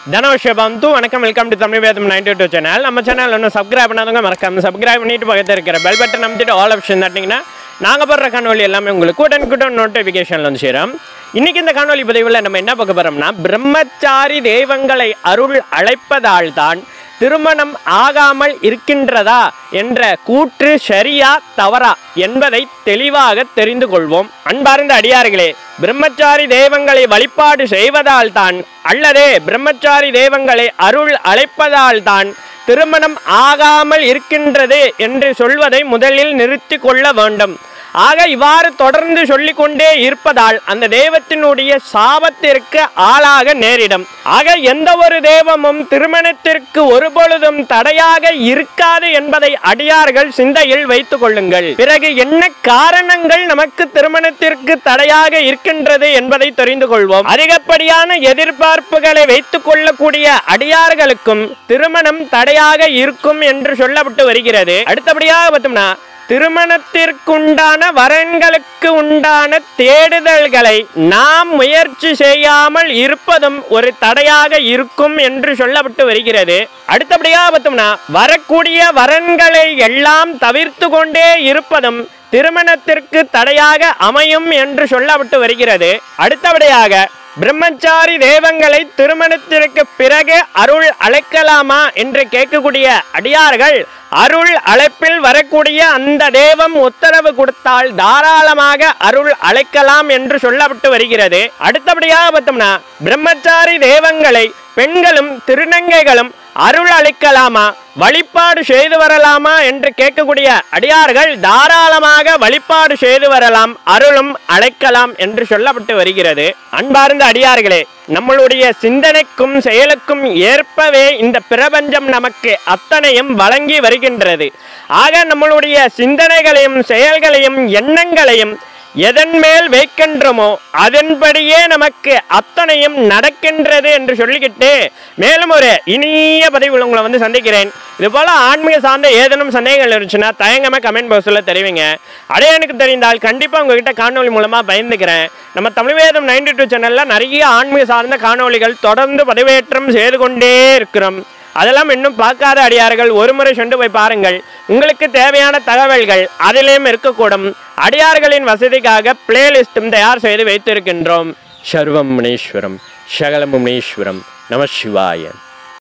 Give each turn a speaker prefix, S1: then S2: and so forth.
S1: தனவஷபந்து வணக்கம் welcome to Tamil Vedam ninety two channel நம்ம channel இன்னும் சப்ஸ்கிரைப் பண்ணாதவங்க மறக்காம சப்ஸ்கிரைப் பண்ணிட்டு பக்கத்தில் இருக்கிற பெல் பட்டன் அமைச்சிட்டு ஆல் ஆப்ஷன் தட்டிங்கன்னா நாங்கள் போடுற காணொலி எல்லாமே உங்களுக்கு கூட்டன் கூட்டன் நோட்டிஃபிகேஷனில் வந்து சேரும் இன்னைக்கு இந்த காணொலி பதிவில் நம்ம என்ன பார்க்க போகிறோம்னா பிரம்மச்சாரி தெய்வங்களை அருள் அழைப்பதால் தான் திருமணம் ஆகாமல் இருக்கின்றதா என்ற கூற்று சரியா தவறா என்பதை தெளிவாக தெரிந்து கொள்வோம் அன்பார்ந்த அடியார்களே பிரம்மச்சாரி தெய்வங்களை வழிபாடு செய்வதால் தான் அல்லது பிரம்மச்சாரி தெய்வங்களை அருள் அழைப்பதால் தான் திருமணம் ஆகாமல் இருக்கின்றது என்று சொல்வதை முதலில் நிறுத்தி கொள்ள வேண்டும் ஆக இவ்வாறு தொடர்ந்து சொல்லிக்கொண்டே இருப்பதால் அந்த தெய்வத்தினுடைய சாபத்திற்கு ஆளாக நேரிடும் ஆக எந்த ஒரு தெய்வமும் திருமணத்திற்கு ஒருபொழுதும் தடையாக இருக்காது என்பதை அடியார்கள் சிந்தையில் வைத்துக் கொள்ளுங்கள் பிறகு என்ன காரணங்கள் நமக்கு திருமணத்திற்கு தடையாக இருக்கின்றது என்பதை தெரிந்து கொள்வோம் அதிகப்படியான எதிர்பார்ப்புகளை வைத்துக் கொள்ளக்கூடிய அடியார்களுக்கும் திருமணம் தடையாக இருக்கும் என்று சொல்லப்பட்டு வருகிறது அடுத்தபடியாக பார்த்தோம்னா திருமணத்திற்குண்டான வரன்களுக்கு உண்டான தேடுதல்களை நாம் முயற்சி செய்யாமல் இருப்பதும் ஒரு தடையாக இருக்கும் என்று சொல்லப்பட்டு வருகிறது அடுத்தபடியாக பார்த்தோம்னா வரக்கூடிய வரன்களை எல்லாம் தவிர்த்து கொண்டே இருப்பதும் திருமணத்திற்கு தடையாக அமையும் என்று சொல்லப்பட்டு வருகிறது அடுத்தபடியாக பிரம்மச்சாரி தெய்வங்களை திருமணத்திற்கு பிறகு அருள் அழைக்கலாமா என்று கேட்கக்கூடிய அடியார்கள் அருள் அழைப்பில் வரக்கூடிய அந்த தெய்வம் உத்தரவு கொடுத்தால் தாராளமாக அருள் அழைக்கலாம் என்று சொல்லப்பட்டு வருகிறது அடுத்தபடியாக பார்த்தோம்னா பிரம்மச்சாரி தெய்வங்களை பெண்களும் திருநங்கைகளும் அருள் அளிக்கலாமா வழிபாடு செய்து வரலாமா என்று கேட்கக்கூடிய அடியார்கள் தாராளமாக வழிபாடு செய்து வரலாம் அருளும் அழைக்கலாம் என்று சொல்லப்பட்டு வருகிறது அன்பார்ந்த அடியார்களே நம்மளுடைய சிந்தனைக்கும் செயலுக்கும் ஏற்பவே இந்த பிரபஞ்சம் நமக்கு அத்தனையும் வழங்கி வருகின்றது ஆக நம்மளுடைய சிந்தனைகளையும் செயல்களையும் எண்ணங்களையும் எதன் மேல் வைக்கின்றோமோ அதன்படியே நமக்கு அத்தனையும் நடக்கின்றது என்று சொல்லிக்கிட்டு மேலும் ஒரு இனிய பதிவில் உங்களை வந்து சந்திக்கிறேன் இது போல ஆன்மீக சார்ந்த ஏதேனும் சந்தேகங்கள் இருந்துச்சுன்னா தயங்காம கமெண்ட் பாக்ஸில் தெரிவிங்க அதே எனக்கு தெரிந்தால் கண்டிப்பாக உங்ககிட்ட காணொலி மூலமாக பயந்துக்கிறேன் நம்ம தமிழ் வேதம் நைன்டி டூ சேனலில் நிறைய ஆன்மீக சார்ந்த காணொளிகள் தொடர்ந்து பதிவேற்றம் செய்து கொண்டே இருக்கிறோம் அதெல்லாம் இன்னும் பார்க்காத அடியார்கள் ஒரு முறை சென்று போய் பாருங்கள் உங்களுக்கு தேவையான தகவல்கள் அதிலேயும் இருக்கக்கூடும் அடியார்களின் வசதிக்காக பிளேலிஸ்டும் தயார் செய்து வைத்திருக்கின்றோம் சர்வம் முனீஸ்வரம் சகல முனீஸ்வரம் நம சிவாய